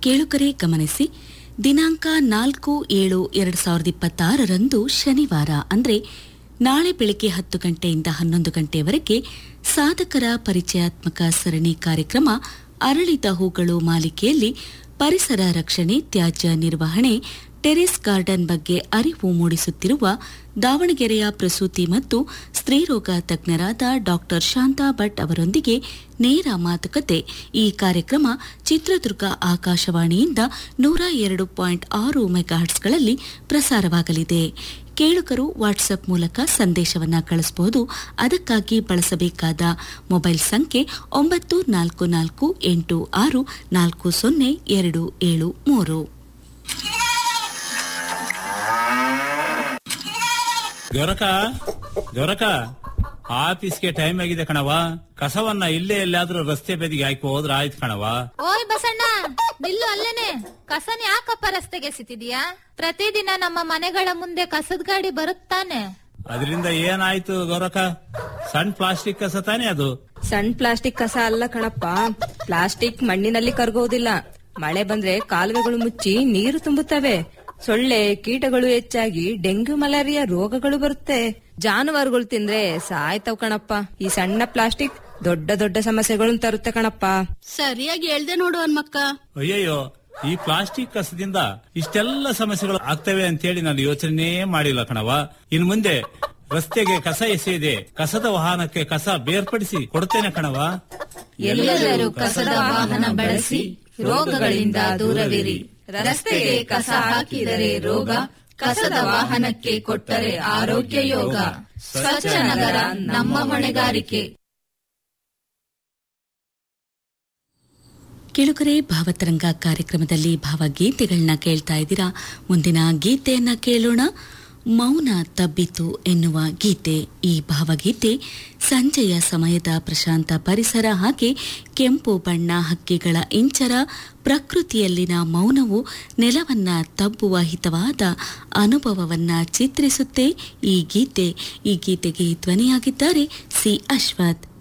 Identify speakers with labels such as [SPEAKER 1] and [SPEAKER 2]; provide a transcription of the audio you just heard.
[SPEAKER 1] ಕೇಳುಗರೆ ಗಮನಿಸಿ ದಿನಾಂಕ ನಾಲ್ಕು ಏಳು ಎರಡು ಸಾವಿರದ ಇಪ್ಪತ್ತಾರರಂದು ಶನಿವಾರ ಅಂದರೆ ನಾಳೆ ಬೆಳಗ್ಗೆ ಹತ್ತು ಗಂಟೆಯಿಂದ ಹನ್ನೊಂದು ಗಂಟೆಯವರೆಗೆ ಸಾಧಕರ ಪರಿಚಯಾತ್ಮಕ ಸರಣಿ ಕಾರ್ಯಕ್ರಮ ಅರಳಿದ ಹೂಗಳು ಮಾಲಿಕೆಯಲ್ಲಿ ಪರಿಸರ ರಕ್ಷಣೆ ತ್ಯಾಜ್ಯ ನಿರ್ವಹಣೆ ಟೆರೆಸ್ ಗಾರ್ಡನ್ ಬಗ್ಗೆ ಅರಿವು ಮೂಡಿಸುತ್ತಿರುವ ದಾವಣಗೆರೆಯ ಪ್ರಸೂತಿ ಮತ್ತು ಸ್ತ್ರೀರೋಗ ತಜ್ಞರಾದ ಡಾಕ್ಟರ್ ಶಾಂತಾ ಭಟ್ ಅವರೊಂದಿಗೆ ನೇರ ಮಾತುಕತೆ ಈ ಕಾರ್ಯಕ್ರಮ ಚಿತ್ರದುರ್ಗ ಆಕಾಶವಾಣಿಯಿಂದ ನೂರ ಎರಡು ಪಾಯಿಂಟ್ ಆರು ಮೆಗಾಹರ್ಟ್ಸ್ಗಳಲ್ಲಿ ಪ್ರಸಾರವಾಗಲಿದೆ ಕೇಳುಗರು ವಾಟ್ಸ್ಆಪ್ ಮೂಲಕ ಸಂದೇಶವನ್ನ ಕಳಿಸಬಹುದು ಅದಕ್ಕಾಗಿ ಬಳಸಬೇಕಾದ ಮೊಬೈಲ್ ಸಂಖ್ಯೆ ಒಂಬತ್ತು ನಾಲ್ಕು ನಾಲ್ಕು ಎಂಟು ಆರು ನಾಲ್ಕು ಸೊನ್ನೆ ಎರಡು ಏಳು ಮೂರು
[SPEAKER 2] ಗೊರಕ ಗೊರಕ ಆಫೀಸ್ಗೆ ಟೈಮ್ ಆಗಿದೆ ಕಣವ ಕಸವನ್ನ ಇಲ್ಲೇ ಎಲ್ಲಾದ್ರೂ ರಸ್ತೆ ಬದಿಗೆ ಹಾಕಿ ಹೋದ್ರ ಆಯ್ತು ಕಣವ
[SPEAKER 3] ಓಯ್ ಬಸಣ್ಣ ನಿಲ್ಲು ಅಲ್ಲೇನೆ ಕಸನ ಯಾಕಪ್ಪ ರಸ್ತೆಗೆ ಎಸಿತಿದ್ಯಾ ಪ್ರತಿದಿನ ನಮ್ಮ ಮನೆಗಳ ಮುಂದೆ ಕಸದ ಗಾಡಿ ಬರುತ್ತಾನೆ
[SPEAKER 2] ಅದರಿಂದ ಏನಾಯ್ತು ಗೊರಕ ಸಣ್ಣ ಪ್ಲಾಸ್ಟಿಕ್ ಕಸ ತಾನೇ ಅದು
[SPEAKER 4] ಸಣ್ಣ ಪ್ಲಾಸ್ಟಿಕ್ ಕಸ ಅಲ್ಲ ಕಣಪ್ಪ ಪ್ಲಾಸ್ಟಿಕ್ ಮಣ್ಣಿನಲ್ಲಿ ಕರಗೋದಿಲ್ಲ ಮಳೆ ಬಂದ್ರೆ ಕಾಲುವೆಗಳು ಮುಚ್ಚಿ ನೀರು ತುಂಬುತ್ತವೆ ಸೊಳ್ಳೆ ಕೀಟಗಳು ಹೆಚ್ಚಾಗಿ ಡೆಂಗ್ಯೂ ಮಲೇರಿಯಾ ರೋಗಗಳು ಬರುತ್ತೆ ಜಾನುವಾರುಗಳು ತಿಂದ್ರೆ ಸಾಯ್ತವ್ ಕಣಪ್ಪ ಈ ಸಣ್ಣ ಪ್ಲಾಸ್ಟಿಕ್ ದೊಡ್ಡ ದೊಡ್ಡ ಸಮಸ್ಯೆಗಳನ್ನು ತರುತ್ತೆ ಕಣಪ್ಪ
[SPEAKER 5] ಸರಿಯಾಗಿ ಹೇಳ್ದೆ ನೋಡು ಹನ್ಮಕ್ಕ
[SPEAKER 2] ಅಯ್ಯಯ್ಯೋ ಈ ಪ್ಲಾಸ್ಟಿಕ್ ಕಸದಿಂದ ಇಷ್ಟೆಲ್ಲ ಸಮಸ್ಯೆಗಳು ಆಗ್ತವೆ ಅಂತೇಳಿ ನಾನು ಯೋಚನೆ ಮಾಡಿಲ್ಲ ಕಣವ ಇನ್ ಮುಂದೆ ರಸ್ತೆಗೆ ಕಸ ಎಸೆಯದೆ ಕಸದ ವಾಹನಕ್ಕೆ ಕಸ ಬೇರ್ಪಡಿಸಿ ಕೊಡ್ತೇನೆ ಕಣವ
[SPEAKER 3] ಎಲ್ಲರೂ ಕಸದ ವಾಹನ ಬಳಸಿ ರೋಗಗಳಿಂದ ದೂರವಿರಿ ರಸ್ತೆಗೆ ಕಸ ಹಾಕಿದರೆ ರೋಗ ಕಸದ ವಾಹನಕ್ಕೆ ಕೊಟ್ಟರೆ ಆರೋಗ್ಯ ಯೋಗ ಸ್ವಚ್ಛ ನಗರ ನಮ್ಮ ಹೊಣೆಗಾರಿಕೆ
[SPEAKER 1] ಕೆಳುಗರೆ ಭಾವತರಂಗ ಕಾರ್ಯಕ್ರಮದಲ್ಲಿ ಭಾವಗೀತೆಗಳನ್ನ ಕೇಳ್ತಾ ಇದ್ದೀರಾ ಮುಂದಿನ ಗೀತೆಯನ್ನ ಕೇಳೋಣ ಮೌನ ತಬ್ಬಿತು ಎನ್ನುವ ಗೀತೆ ಈ ಭಾವಗೀತೆ ಸಂಜೆಯ ಸಮಯದ ಪ್ರಶಾಂತ ಪರಿಸರ ಹಾಗೆ ಕೆಂಪು ಬಣ್ಣ ಹಕ್ಕಿಗಳ ಇಂಚರ ಪ್ರಕೃತಿಯಲ್ಲಿನ ಮೌನವು ನೆಲವನ್ನ ತಬ್ಬುವ ಹಿತವಾದ ಅನುಭವವನ್ನ ಚಿತ್ರಿಸುತ್ತೆ ಈ ಗೀತೆ ಈ ಗೀತೆಗೆ ಧ್ವನಿಯಾಗಿದ್ದಾರೆ ಸಿ ಅಶ್ವಥ್